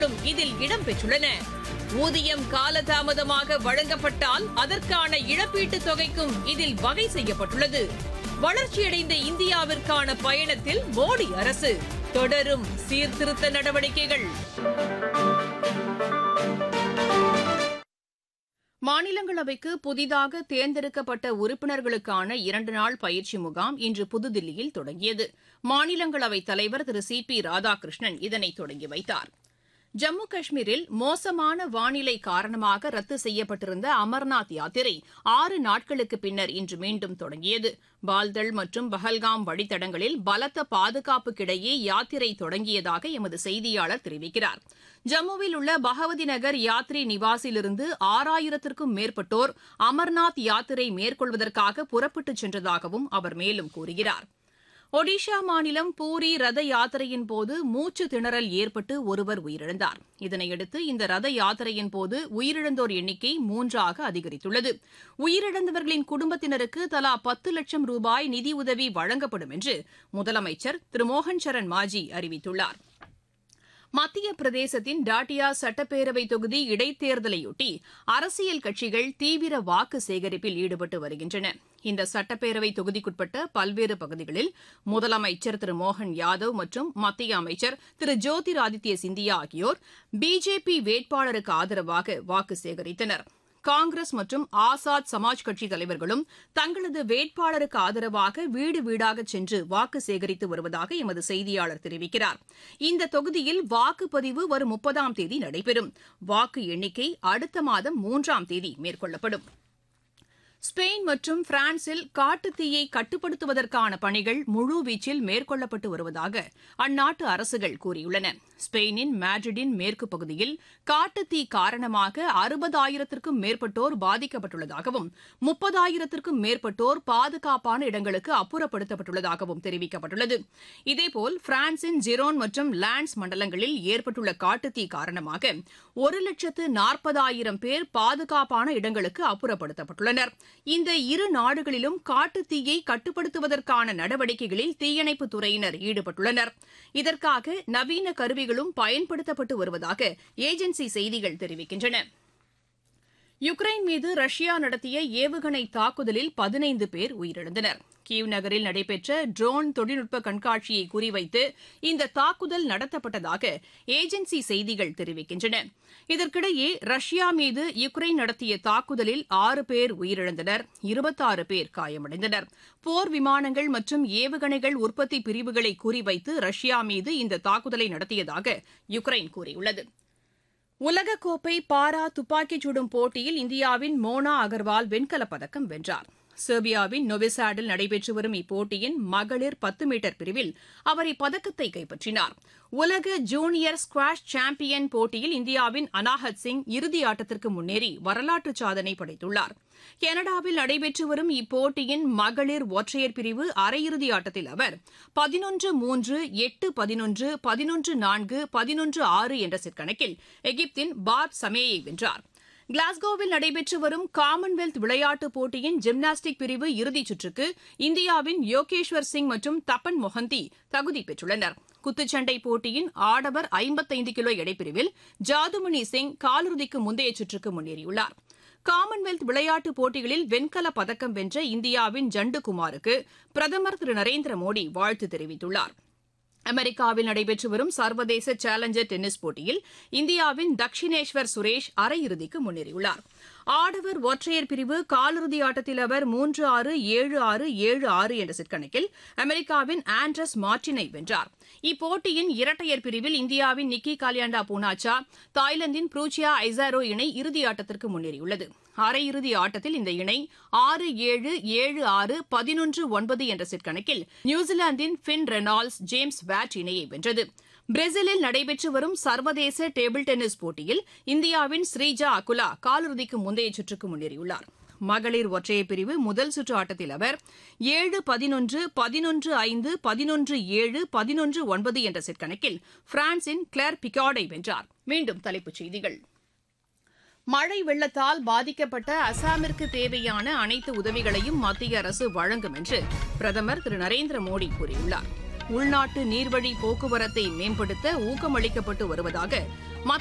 இதில் இடம்பெற்றுள்ளன ஊதியம் காலதாமதமாக வழங்கப்பட்டால் அதற்கான இழப்பீட்டுத் தொகைக்கும் இதில் வகை செய்யப்பட்டுள்ளது வளர்ச்சியடைந்த இந்தியாவிற்கான பயணத்தில் மோடி அரசு தொடரும் சீர்திருத்த நடவடிக்கைகள் மாநிலங்களவைக்கு புதிதாக தேர்ந்தெடுக்கப்பட்ட உறுப்பினர்களுக்கான இரண்டு நாள் பயிற்சி முகாம் இன்று புதுதில்லியில் தொடங்கியது மாநிலங்களவைத் தலைவர் திரு சி பி ராதாகிருஷ்ணன் இதனை தொடங்கி வைத்தார் ஜம்மு காஷ்மீரில் மோசமான வானிலை காரணமாக ரத்து செய்யப்பட்டிருந்த அமர்நாத் யாத்திரை ஆறு நாட்களுக்கு பின்னர் இன்று மீண்டும் தொடங்கியது பால்தல் மற்றும் பஹல்காம் வழித்தடங்களில் பலத்த பாதுகாப்புக்கிடையே யாத்திரை தொடங்கியதாக எமது செய்தியாளர் தெரிவிக்கிறார் ஜம்முவில் உள்ள பகவதி நகர் யாத்ரி நிவாசிலிருந்து ஆறாயிரத்திற்கும் மேற்பட்டோர் அமர்நாத் யாத்திரை மேற்கொள்வதற்காக புறப்பட்டுச் சென்றதாகவும் அவர் மேலும் கூறுகிறார் ஒடிஷா மாநிலம் பூரி ரத யாத்திரையின் போது மூச்சு திணறல் ஏற்பட்டு ஒருவர் உயிரிழந்தார் இதனையடுத்து இந்த ரத யாத்திரையின் போது உயிரிழந்தோர் எண்ணிக்கை மூன்றாக அதிகரித்துள்ளது உயிரிழந்தவர்களின் குடும்பத்தினருக்கு தலா பத்து லட்சம் ரூபாய் நிதியுதவி வழங்கப்படும் என்று முதலமைச்சர் திரு மோகன் சரண் மாஜி அறிவித்துள்ளார் மத்திய பிரதேசத்தின் டாட்டியா சட்டப்பேரவை தொகுதி இடைத்தேர்தலையொட்டி அரசியல் கட்சிகள் தீவிர வாக்கு சேகரிப்பில் ஈடுபட்டு வருகின்றன இந்த சட்டப்பேரவை தொகுதிக்குட்பட்ட பல்வேறு பகுதிகளில் முதலமைச்சர் திரு மோகன் யாதவ் மற்றும் மத்திய அமைச்சர் திரு ஜோதிர் ஆதித்ய சிந்தியா ஆகியோர் பிஜேபி வேட்பாளருக்கு ஆதரவாக வாக்கு சேகரித்தனா் காங்கிரஸ் மற்றும் ஆசாத் சமாஜ் கட்சி தலைவர்களும் தங்களது வேட்பாளருக்கு ஆதரவாக வீடு வீடாக சென்று வாக்கு சேகரித்து வருவதாக எமது செய்தியாளர் தெரிவிக்கிறார் இந்த தொகுதியில் வாக்குப்பதிவு வரும் முப்பதாம் தேதி நடைபெறும் வாக்கு எண்ணிக்கை அடுத்த மாதம் மூன்றாம் தேதி மேற்கொள்ளப்படும் ஸ்பெயின் மற்றும் பிரான்சில் காட்டுத்தீயை கட்டுப்படுத்துவதற்கான பணிகள் முழுவீச்சில் மேற்கொள்ளப்பட்டு வருவதாக அந்நாட்டு அரசுகள் கூறியுள்ளன ஸ்பெயினின் மேட்ரிடின் மேற்கு பகுதியில் காட்டுத்தீ காரணமாக அறுபதாயிரத்திற்கும் மேற்பட்டோர் பாதிக்கப்பட்டுள்ளதாகவும் முப்பதாயிரத்திற்கும் மேற்பட்டோர் பாதுகாப்பான இடங்களுக்கு அப்புறப்படுத்தப்பட்டுள்ளதாகவும் தெரிவிக்கப்பட்டுள்ளது இதேபோல் பிரான்சின் ஜிரோன் மற்றும் லான்ஸ் மண்டலங்களில் ஏற்பட்டுள்ள காட்டுத்தீ காரணமாக ஒரு லட்சத்து நாற்பதாயிரம் பேர் பாதுகாப்பான இடங்களுக்கு அப்புறப்படுத்தப்பட்டுள்ளனர் இந்த இரு நாடுகளிலும் காட்டுத்தீயை கட்டுப்படுத்துவதற்கான நடவடிக்கைகளில் தீயணைப்புத் துறையினர் ஈடுபட்டுள்ளனர் இதற்காக நவீன கருவிகளும் பயன்படுத்தப்பட்டு வருவதாக ஏஜென்சி செய்திகள் தெரிவிக்கின்றன யுக்ரைன் மீது ரஷ்யா நடத்திய ஏவுகணை தாக்குதலில் பதினைந்து பேர் உயிரிழந்தனர் கீவ் நகரில் நடைபெற்ற ட்ரோன் தொழில்நுட்ப கண்காட்சியை குறிவைத்து இந்த தாக்குதல் நடத்தப்பட்டதாக ஏஜென்சி செய்திகள் தெரிவிக்கின்றன இதற்கிடையே ரஷ்யா மீது யுக்ரைன் நடத்திய தாக்குதலில் ஆறு பேர் உயிரிழந்தனர் இருபத்தாறு பேர் காயமடைந்தனர் போர் விமானங்கள் மற்றும் ஏவுகணைகள் உற்பத்தி பிரிவுகளை குறிவைத்து ரஷ்யா மீது இந்த தாக்குதலை நடத்தியதாக யுக்ரைன் கூறியுள்ளது உலகக்கோப்பை பாரா துப்பாக்கிச் சுடும் போட்டியில் இந்தியாவின் மோனா அகர்வால் வெண்கலப் பதக்கம் வென்றார் செர்பியாவின் நொவிசாடில் நடைபெற்று வரும் இப்போட்டியின் மகளிர் பத்து மீட்டர் பிரிவில் அவர் இப்பதக்கத்தை கைப்பற்றினார் உலக ஜூனியர் ஸ்குவாஷ் சாம்பியன் போட்டியில் இந்தியாவின் அனாஹத் சிங் இறுதி ஆட்டத்திற்கு முன்னேறி வரலாற்று சாதனை படைத்துள்ளார் கனடாவில் நடைபெற்று வரும் இப்போட்டியின் மகளிர் ஒற்றையர் பிரிவு அரையிறுதி ஆட்டத்தில் அவர் பதினொன்று மூன்று எட்டு பதினொன்று பதினொன்று நான்கு பதினொன்று ஆறு என்ற செட் கணக்கில் எகிப்தின் பார் சமேயை வென்றார் கிளாஸ்கோவில் நடைபெற்று வரும் காமன்வெல்த் விளையாட்டுப் போட்டியின் ஜிம்னாஸ்டிக் பிரிவு இறுதிச் சுற்றுக்கு இந்தியாவின் யோகேஸ்வர் சிங் மற்றும் தப்பன் மொஹந்தி தகுதி பெற்றுள்ளனர் குத்துச்சண்டை போட்டியின் ஆடவர் ஐம்பத்தைந்து கிலோ எடைப்பிரிவில் ஜாதுமணி சிங் காலிறுதிக்கு முந்தைய சுற்றுக்கு முன்னேறியுள்ளார் காமன்வெல்த் விளையாட்டுப் போட்டிகளில் வெண்கலப் பதக்கம் வென்ற இந்தியாவின் ஜண்டுகுமாருக்கு பிரதமர் திரு நரேந்திர மோடி வாழ்த்து தெரிவித்துள்ளார் அமெரிக்காவில் நடைபெற்று வரும் சர்வதேச சேலஞ்சர் டென்னிஸ் போட்டியில் இந்தியாவின் தக்ஷினேஸ்வர் சுரேஷ் அரையிறுதிக்கு முன்னேறியுள்ளார் ஆடவர் ஒற்றையர் பிரிவு காலிறுதி ஆட்டத்தில் அவர் மூன்று ஆறு ஏழு ஆறு ஏழு ஆறு என்ற செட் கணக்கில் அமெரிக்காவின் ஆண்ட்ரஸ் மார்டினை வென்றார் இப்போட்டியின் இரட்டையர் பிரிவில் இந்தியாவின் நிக்கி காலியாண்டா பூனாச்சா தாய்லாந்தின் ப்ரூச்சியா ஐசாரோ இணை இறுதி ஆட்டத்திற்கு முன்னேறியுள்ளது அரையிறுதி ஆட்டத்தில் இந்த இணை ஆறு ஏழு ஏழு ஆறு பதினொன்று ஒன்பது என்ற செட் கணக்கில் நியூசிலாந்தின் பின் ரெனால்ட்ஸ் ஜேம்ஸ் வேட் இணையை வென்றது பிரேசிலில் நடைபெற்று வரும் சர்வதேச டேபிள் டென்னிஸ் போட்டியில் இந்தியாவின் ஸ்ரீஜா அகுலா காலிறுதிக்கு முந்தைய சுற்றுக்கு முன்னேறியுள்ளார் மகளிர் ஒற்றையர் பிரிவு முதல் சுற்று ஆட்டத்தில் அவர் ஏழு பதினொன்று பதினொன்று ஐந்து பதினொன்று ஏழு பதினொன்று ஒன்பது என்ற செட் கணக்கில் பிரான்சின் கிளேர் பிகார்டை வென்றார் மீண்டும் தலைப்புச் செய்திகள் மழை வெள்ளத்தால் பாதிக்கப்பட்ட அசாமிற்கு தேவையான அனைத்து உதவிகளையும் மத்திய அரசு வழங்கும் என்று பிரதமர் திரு நரேந்திர மோடி கூறியுள்ளார் உள்நாட்டு நீர்வழி போக்குவரத்தை மேம்படுத்த ஊக்கமளிக்கப்பட்டு வருவதாக